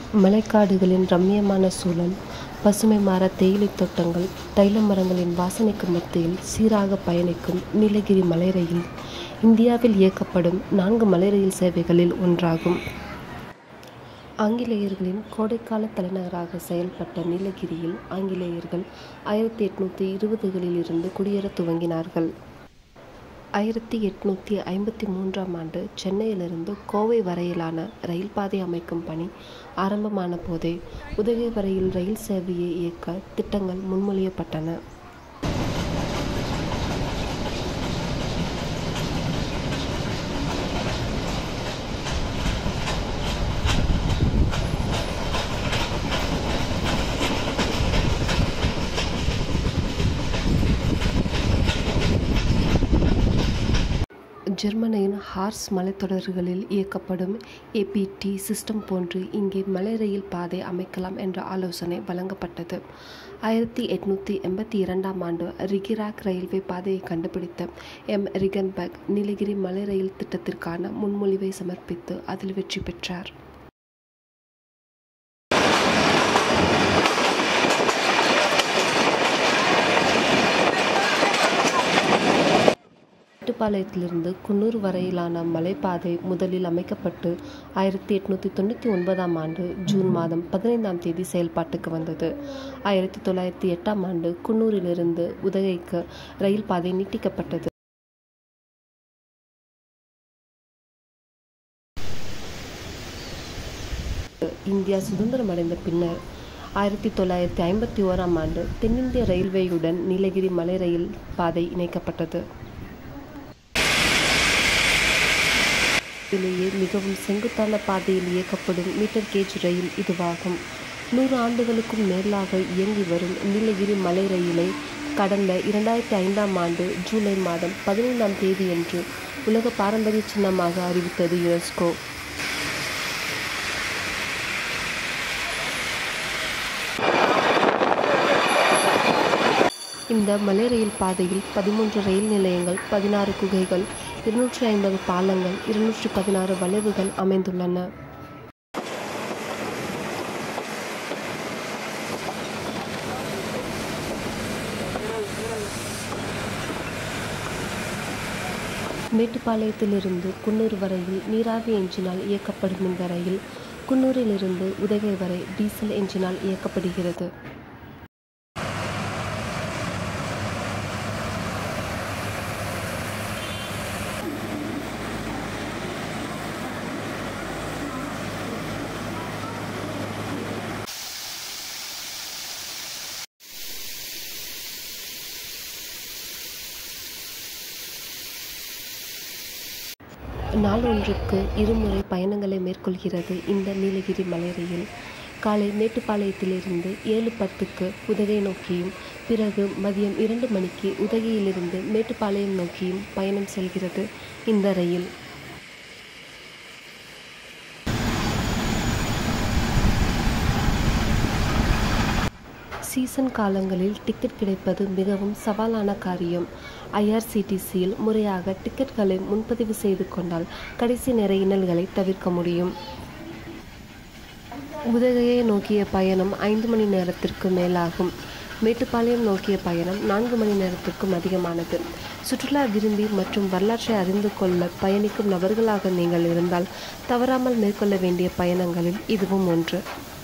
மலைக்காடுகளின் ரம்மியமான சூழல் பசுமை மாற தேயிலைத் தோட்டங்கள் தைல மரங்களின் வாசனைக்கு மத்தியில் சீராக பயணிக்கும் நீலகிரி மலை ரயில் இந்தியாவில் இயக்கப்படும் நான்கு மலை ரயில் சேவைகளில் ஒன்றாகும் ஆங்கிலேயர்களின் கோடைக்கால தலைநகராக செயல்பட்ட நீலகிரியில் ஆங்கிலேயர்கள் ஆயிரத்தி எட்நூற்றி இருபதுகளில் இருந்து குடியேறத் துவங்கினார்கள் ஆயிரத்தி எட்நூற்றி ஐம்பத்தி மூன்றாம் ஆண்டு சென்னையிலிருந்து கோவை வரையிலான ரயில் பாதை அமைக்கும் பணி ஆரம்பமான போதே உதகை வரையில் ரயில் சேவையை இயக்க திட்டங்கள் முன்மொழியப்பட்டன ஜெர்மனியின் ஹார்ஸ் மலைத்தொடர்களில் இயக்கப்படும் ஏபிடி சிஸ்டம் போன்று இங்கே மலை ரயில் பாதை அமைக்கலாம் என்ற ஆலோசனை வழங்கப்பட்டது ஆயிரத்தி எட்நூற்றி எண்பத்தி இரண்டாம் ஆண்டு ரிகிராக் ரயில்வே பாதையை கண்டுபிடித்த எம் ரிகன்பர்க் நீலகிரி மலை ரயில் திட்டத்திற்கான முன்மொழிவை சமர்ப்பித்து அதில் வெற்றி பெற்றார் மேட்டுப்பாளையத்திலிருந்து குன்னூர் வரையிலான மலைப்பாதை முதலில் அமைக்கப்பட்டு ஆயிரத்தி எட்நூற்றி தொண்ணூற்றி ஒன்பதாம் ஆண்டு ஜூன் மாதம் பதினைந்தாம் தேதி செயல்பாட்டுக்கு வந்தது ஆயிரத்தி தொள்ளாயிரத்தி எட்டாம் ஆண்டு குன்னூரிலிருந்து உதகைக்கு ரயில் பாதை நீட்டிக்கப்பட்டது இந்தியா சுதந்திரம் அடைந்த பின்னர் ஆயிரத்தி தொள்ளாயிரத்தி ஐம்பத்தி ஓராம் ஆண்டு தென்னிந்திய ரயில்வேயுடன் நீலகிரி மலை ரயில் பாதை இணைக்கப்பட்டது இதிலேயே மிகவும் செங்குத்தான பாதையில் இயக்கப்படும் மீட்டர் கேஜ் ரயில் இதுவாகும் நூறு ஆண்டுகளுக்கும் மேலாக இயங்கி வரும் நீலகிரி மலை ரயிலை கடந்த இரண்டாயிரத்தி ஐந்தாம் ஆண்டு ஜூலை மாதம் பதினைந்தாம் தேதியன்று உலக பாரம்பரிய சின்னமாக அறிவித்தது யுனெஸ்கோ இந்த மலை ரயில் பாதையில் பதிமூன்று ரயில் நிலையங்கள் பதினாறு குகைகள் இருநூற்றி ஐம்பது பாலங்கள் இருநூற்றி பதினாறு வளைவுகள் அமைந்துள்ளன மேட்டுப்பாளையத்திலிருந்து குன்னூர் வரையில் நீராவி என்ஜினால் இயக்கப்படும் இந்த ரயில் குன்னூரிலிருந்து உதகை வரை டீசல் என்ஜினால் இயக்கப்படுகிறது நாள் ஒன்றுக்கு இருமுறை பயணங்களை மேற்கொள்கிறது இந்த நீலகிரி மலை ரயில் காலை மேட்டுப்பாளையத்திலிருந்து ஏழு பத்துக்கு உதகை நோக்கியும் பிறகு மதியம் இரண்டு மணிக்கு உதகையிலிருந்து மேட்டுப்பாளையம் நோக்கியும் பயணம் செல்கிறது இந்த ரயில் சீசன் காலங்களில் டிக்கெட் கிடைப்பது மிகவும் சவாலான காரியம் ஐஆர்சிடிசியில் முறையாக டிக்கெட்களை முன்பதிவு செய்து கொண்டால் கடைசி நேர இன்னல்களை தவிர்க்க முடியும் உதகையை நோக்கிய பயணம் ஐந்து மணி நேரத்திற்கு மேலாகும் மேட்டுப்பாளையம் நோக்கிய பயணம் நான்கு மணி நேரத்திற்கும் அதிகமானது சுற்றுலா விரும்பி மற்றும் வரலாற்றை அறிந்து கொள்ள பயணிக்கும் நபர்களாக நீங்கள் இருந்தால் தவறாமல் மேற்கொள்ள வேண்டிய பயணங்களில் இதுவும் ஒன்று